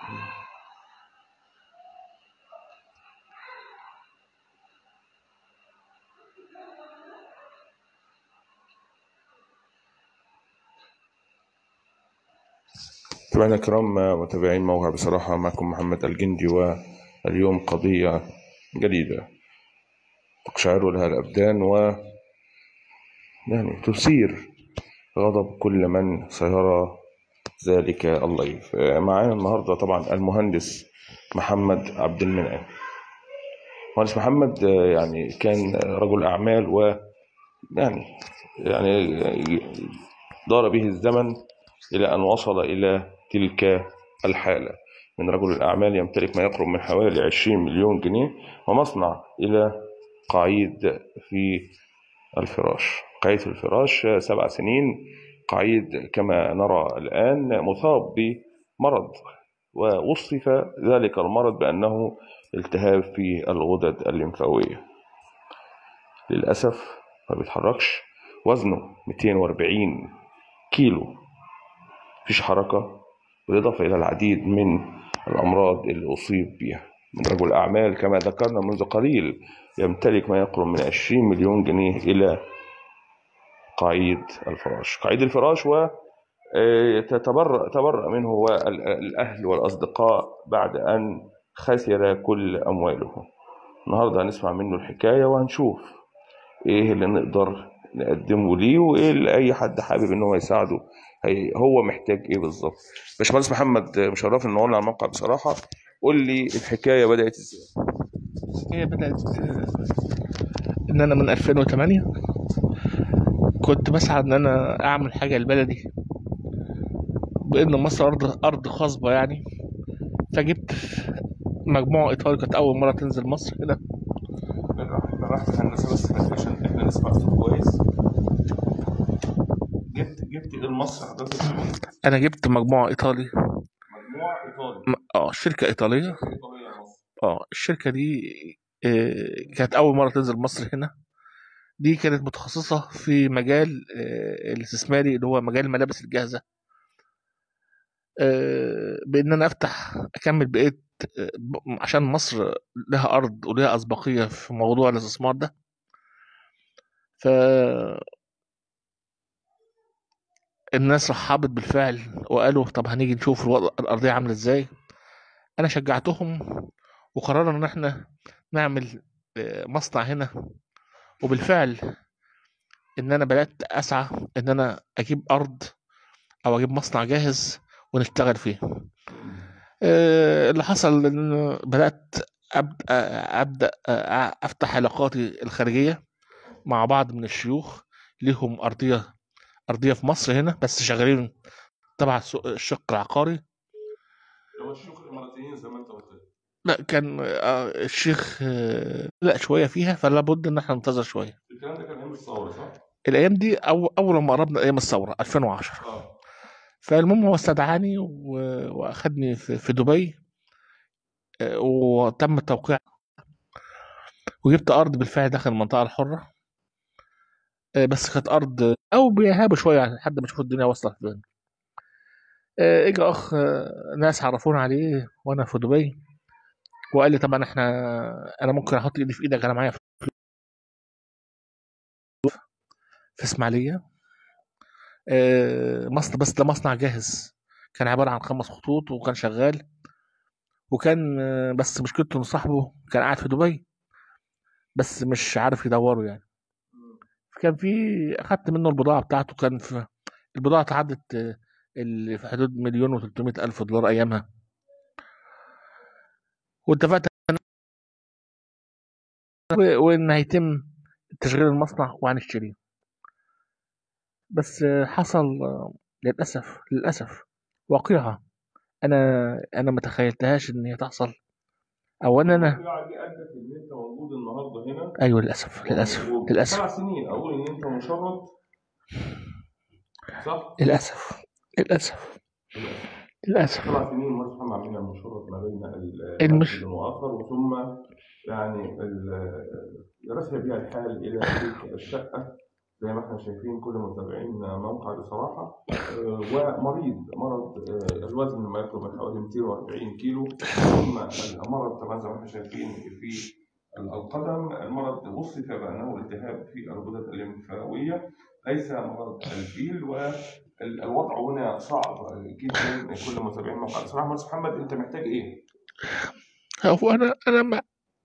متابعينا الكرام متابعين موقع بصراحة معكم محمد الجندي واليوم قضية جديدة تقشعر لها الأبدان و يعني تثير غضب كل من سيرى ذلك اللايف معانا النهاردة طبعا المهندس محمد عبد المنعم مهندس محمد يعني كان رجل أعمال و يعني يعني دار به الزمن إلى أن وصل إلى تلك الحالة من رجل الأعمال يمتلك ما يقرب من حوالي 20 مليون جنيه ومصنع إلى قعيد في الفراش قعيد في الفراش سبع سنين قعيد كما نرى الآن مصاب بمرض ووصف ذلك المرض بأنه التهاب في الغدد الليمفاوية للأسف ما بيتحركش وزنه 240 كيلو مفيش حركة بالإضافة إلى العديد من الأمراض اللي أصيب بها من رجل أعمال كما ذكرنا منذ قليل يمتلك ما يقرب من 20 مليون جنيه إلى قعيد الفراش قعيد الفراش و تبرأ تبرأ منه الأهل والأصدقاء بعد أن خسر كل أمواله النهاردة هنسمع منه الحكاية وهنشوف إيه اللي نقدر نقدمه ليه وإيه اللي أي حد حابب إن هو يساعده هي هو محتاج إيه بالظبط باشمهندس محمد مشرفني إن على الموقع بصراحة قول لي الحكاية بدأت إزاي هي بدأت إن أنا من 2008 كنت بسعى إن أنا أعمل حاجة لبلدي بإن مصر أرض أرض خصبة يعني فجبت مجموعة إيطالي كانت أول مرة تنزل مصر هنا راحت هندسة بس عشان إحنا نسمع صوت كويس جبت جبت إيه لمصر حضرتك أنا جبت مجموعة إيطالي مجموعة إيطالي م- اه شركة إيطالية إيطالية مصر اه الشركة دي آه، كانت أول مرة تنزل مصر هنا دي كانت متخصصة في مجال آه، الاستثماري اللي هو مجال الملابس الجاهزة آه، بإن أنا أفتح أكمل بقيت آه، ب- عشان مصر لها أرض ولها أسبقية في موضوع الاستثمار ده ف الناس رحبت بالفعل وقالوا طب هنيجي نشوف الوضع الأرضية عاملة إزاي أنا شجعتهم وقررنا إن إحنا نعمل آه، مصنع هنا وبالفعل إن أنا بدأت أسعى إن أنا أجيب أرض أو أجيب مصنع جاهز ونشتغل فيه آه، اللي حصل إن بدأت أبدأ, أبدأ آه، أفتح علاقاتي الخارجية مع بعض من الشيوخ ليهم أرضية أرضية في مصر هنا بس شغالين تبع السوق- الشق العقاري هو الشيوخ الإماراتيين زي ما أنت قلت لي. لا كان آه، الشيخ آه، لا شوية فيها فلا بد إن احنا ننتظر شوية الكلام ده كان أيام الثورة صح؟ الأيام دي أو أول ما قربنا أيام الثورة 2010 آه فالمهم هو استدعاني و- وأخدني في في دبي آه، وتم التوقيع وجبت أرض بالفعل داخل المنطقة الحرة آه، بس كانت أرض أو بيهابة شوية يعني لحد ما أشوف الدنيا واصلة فين آه، اجى اخ آه، ناس عرفونا عليه وانا في دبي وقال لي طبعا احنا انا ممكن احط ايدي في ايدك انا معايا في اسماعيليه آه، مصنع بس ده مصنع جاهز كان عباره عن خمس خطوط وكان شغال وكان آه، بس مشكلته ان صاحبه كان قاعد في دبي بس مش عارف يدوره يعني كان في اخدت منه البضاعه بتاعته كان في البضاعه تعدت آه، اللي في حدود مليون و الف دولار ايامها واتفقت و- وان هيتم تشغيل المصنع وهنشتريه بس آه، حصل آه، للاسف للاسف واقعه انا انا ما تخيلتهاش ان هي تحصل او ان انا الواقعة دي أدت إن أنت موجود النهاردة هنا ايوه للاسف للاسف و- للاسف سبع سنين أقول إن أنت مشرد صح؟ للاسف للاسف للاسف سبع سنين مرة محمد عاملين مشرد ما بين ال- المش- المسجد المؤخر وثم يعني ال- رسل بها الحال إلى تلك الشقة زي ما احنا شايفين كل متابعين موقع بصراحة آه، ومريض مرض آه، الوزن ما يقرب من حوالي 240 كيلو ثم المرض طبعا زي ما احنا شايفين في القدم المرض وصف بأنه التهاب في الغدد الليمفاوية ليس مرض الفيل والوضع هنا صعب جدا كل متابعين موقع بصراحة مهندس محمد انت محتاج ايه؟ هو انا انا ما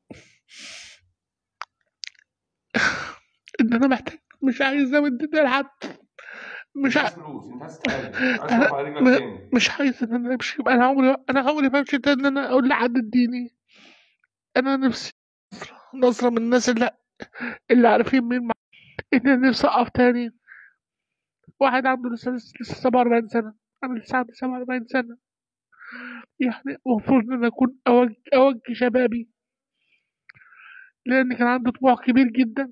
ان انا محتاج مش عايز امد ايدي لحد مش انت ع... عايز فلوس انت عايز تتعالج عايز انا تقف على رجلك م- تاني مش عايز ان انا امشي انا عمري انا عمري ما امشي ان انا اقول لحد اديني انا نفسي نظرة نظرة من الناس اللي اللي عارفين مين مع... ان انا نفسي اقف تاني واحد عنده لسه لسه 47 سنة انا لسه عندي 47 سنة يعني المفروض ان انا اكون اوجه اوجه شبابي لان كان عندي طموح كبير جدا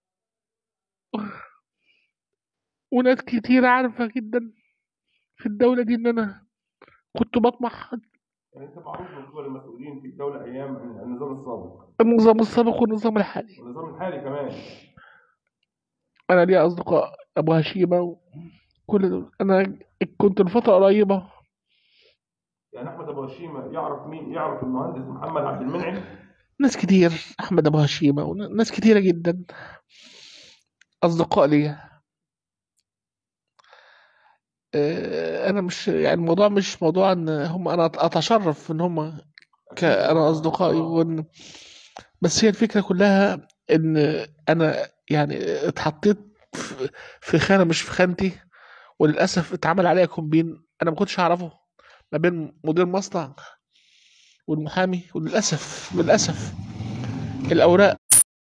وناس كتير عارفة جدا في الدولة دي ان انا كنت بطمح يعني انت معروف من قبل المسؤولين في الدولة ايام النظام السابق النظام السابق والنظام الحالي والنظام الحالي كمان انا ليا اصدقاء ابو هشيمة وكل دول انا كنت لفترة قريبة يعني احمد ابو هشيمه يعرف مين يعرف المهندس محمد عبد المنعم ناس كتير احمد ابو هشيمة وناس كتيرة جدا اصدقاء ليا آه، انا مش يعني الموضوع مش موضوع ان هم انا اتشرف ان هم ك... انا اصدقائي وإن... بس هي الفكره كلها ان انا يعني اتحطيت في- في خانه مش في خانتي وللاسف اتعمل عليا كومبين انا ما كنتش اعرفه ما بين مدير مصنع والمحامي وللاسف للاسف الاوراق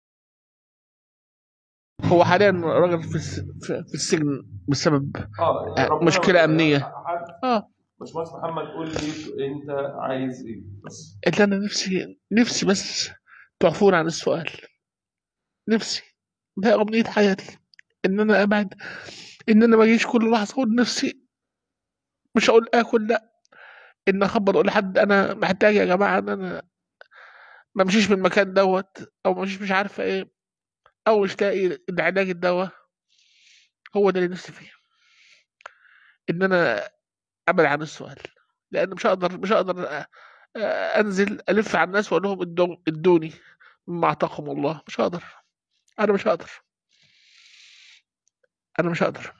هو حاليا راجل في الس- في في السجن بسبب اه آه، ربنا مشكلة ما- أمنية. حد اه باشمهندس محمد قول لي انت عايز ايه بس اللي انا نفسي نفسي بس تعفون عن السؤال نفسي ده أمنية حياتي إن أنا أبعد إن أنا ما أجيش كل لحظة أقول نفسي مش هقول آكل لأ إن أخبط أقول لحد أنا محتاج يا جماعة إن أنا ما امشيش من المكان دوت أو ما امشيش مش عارفة إيه أو مش لاقي العلاج الدواء هو ده اللي نفسي فيه إن أنا أبعد عن السؤال لأن مش هقدر مش هقدر أ- أ- أنزل ألف على الناس وأقول لهم ادو- ادوني مما أعطاكم الله مش هقدر أنا مش هقدر أنا مش هقدر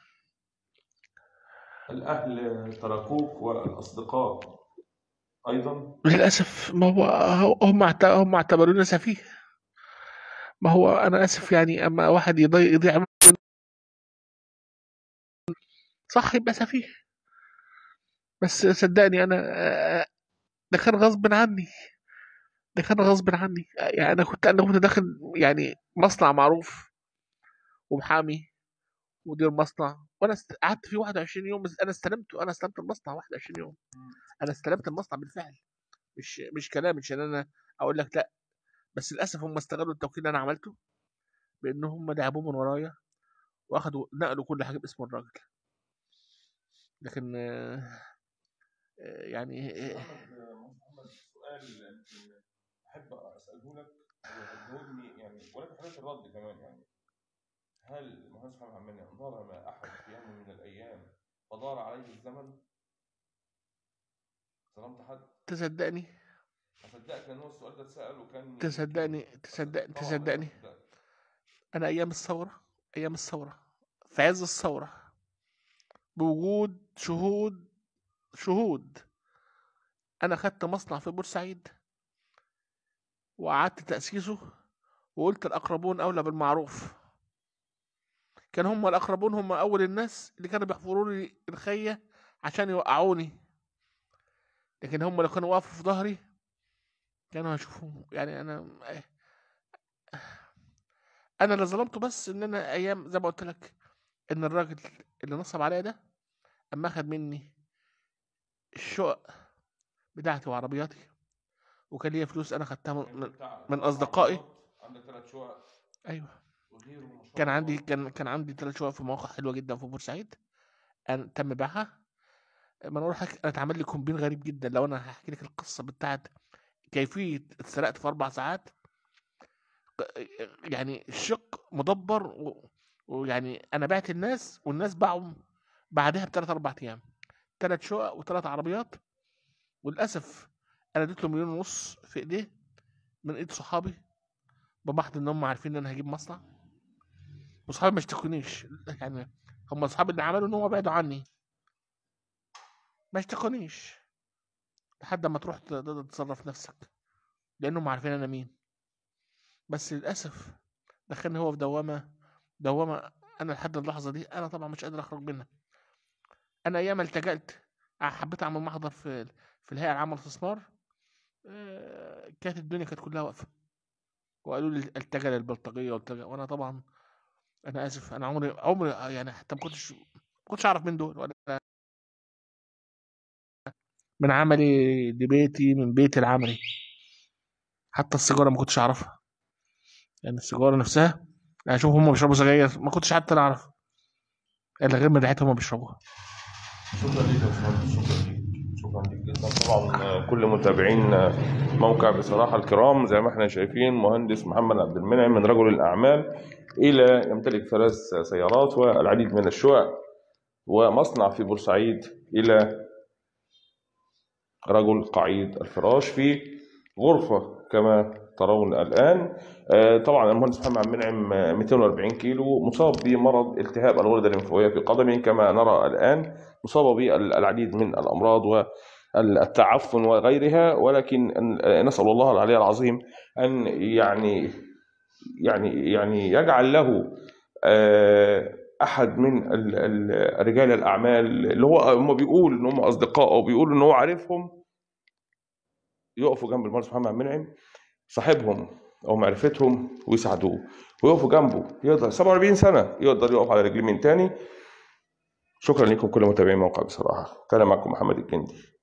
الاهل تركوك والاصدقاء ايضا للأسف ما هو هو- هم اعت- هم اعتبروني سفيه ما هو أنا آسف يعني أما واحد يضيع يضيع من- صح يبقى سفيه بس صدقني أنا آه، ده كان غصب عني ده كان غصب عني يعني أنا كنت أنا كنت داخل يعني مصنع معروف ومحامي مدير مصنع وأنا است- قعدت فيه 21 يوم بس أنا استلمته أنا استلمت المصنع 21 يوم أنا استلمت المصنع بالفعل مش مش كلام مش إن أنا أقول لك لأ بس للأسف هم استغلوا التوكيل اللي أنا عملته بإن هم لعبوه من ورايا واخدوا نقلوا كل حاجه باسم الراجل لكن آه، آه، يعني آه، محمد محمد سؤال يمكن احب اساله لك وتجاوبني يعني ولكن حضرتك الرد كمان يعني هل المهندس محمد عبد المنعم ظلم احد في يوم من الايام فدار عليه الزمن؟ ظلمت حد؟ تصدقني اصدقك ان هو السؤال ده اتسال وكان تصدقني تصدق طبعاً تصدقني أصدقك. انا ايام الثوره ايام الثوره في عز الثوره بوجود شهود شهود انا خدت مصنع في بورسعيد وقعدت تاسيسه وقلت الاقربون اولى بالمعروف كان هم الاقربون هم اول الناس اللي كانوا بيحفروا لي الخيه عشان يوقعوني لكن هم لو كانوا وقفوا في ظهري كانوا هيشوفوا يعني انا انا اللي ظلمته بس ان انا ايام زي ما قلت لك ان الراجل اللي نصب عليا ده اما اخد مني الشقق بتاعتي وعربياتي وكان ليا فلوس انا خدتها من, أنت من بتاع من ثلاث أصدقائي. عربيات، عندك ثلاث شقق ايوه وغيره ما شاء كان الله. عندي كان كان عندي ثلاث شقق في مواقع حلوه جدا في بورسعيد انا تم بيعها ما انا اروح انا اتعمل لي كومبين غريب جدا لو انا هحكي لك القصه بتاعت كيفيه اتسرقت في اربع ساعات يعني الشق مدبر و... ويعني انا بعت الناس والناس باعوا بعدها بثلاث اربع ايام ثلاث شقق وثلاث عربيات وللاسف انا اديت له مليون ونص في ايديه من ايد صحابي بمحض ان هم عارفين ان انا هجيب مصنع وصحابي ما اشتكونيش يعني هم اصحابي اللي عملوا ان هم بعدوا عني ما اشتكونيش لحد ما تروح تقدر تتصرف نفسك لانهم عارفين انا مين بس للاسف دخلني هو في دوامه دوامه انا لحد اللحظه دي انا طبعا مش قادر اخرج منها انا ايام التجأت حبيت اعمل محضر في في الهيئه العامه للاستثمار آه، كانت الدنيا كانت كلها واقفه وقالوا لي التجا للبلطجيه والتجا وانا طبعا انا اسف انا عمري عمري يعني حتى ما كنتش ما كنتش اعرف مين دول ولا من عملي لبيتي من بيتي لعملي حتى السيجاره ما كنتش اعرفها يعني السيجاره نفسها يعني اشوف هم بيشربوا سجاير ما كنتش حتى انا اعرف الا غير من ريحتهم هم بيشربوها شكرا ليك يا باشمهندس شكرا ليك شكرا ليك جدا طبعا كل متابعين موقع بصراحه الكرام زي ما احنا شايفين مهندس محمد عبد المنعم من رجل الاعمال الى يمتلك ثلاث سيارات والعديد من الشقق ومصنع في بورسعيد الى رجل قعيد الفراش في غرفه كما ترون الان آه، طبعا المهندس محمد عبد المنعم آه، 240 كيلو مصاب بمرض التهاب الغده الليمفاويه في قدمه كما نرى الان مصاب بالعديد من الامراض والتعفن وغيرها ولكن أن- نسال الله العلي العظيم ان يعني يعني يعني يجعل له آه، احد من ال- ال- رجال الاعمال اللي هو هم بيقول ان هم اصدقاء او بيقولوا ان هو عارفهم يقفوا جنب المهندس محمد عبد المنعم صاحبهم او معرفتهم ويساعدوه ويقفوا جنبه يقدر 47 سنه يقدر يقف على رجليه من تاني شكرا لكم كل متابعين موقع بصراحه كان معكم محمد الجندي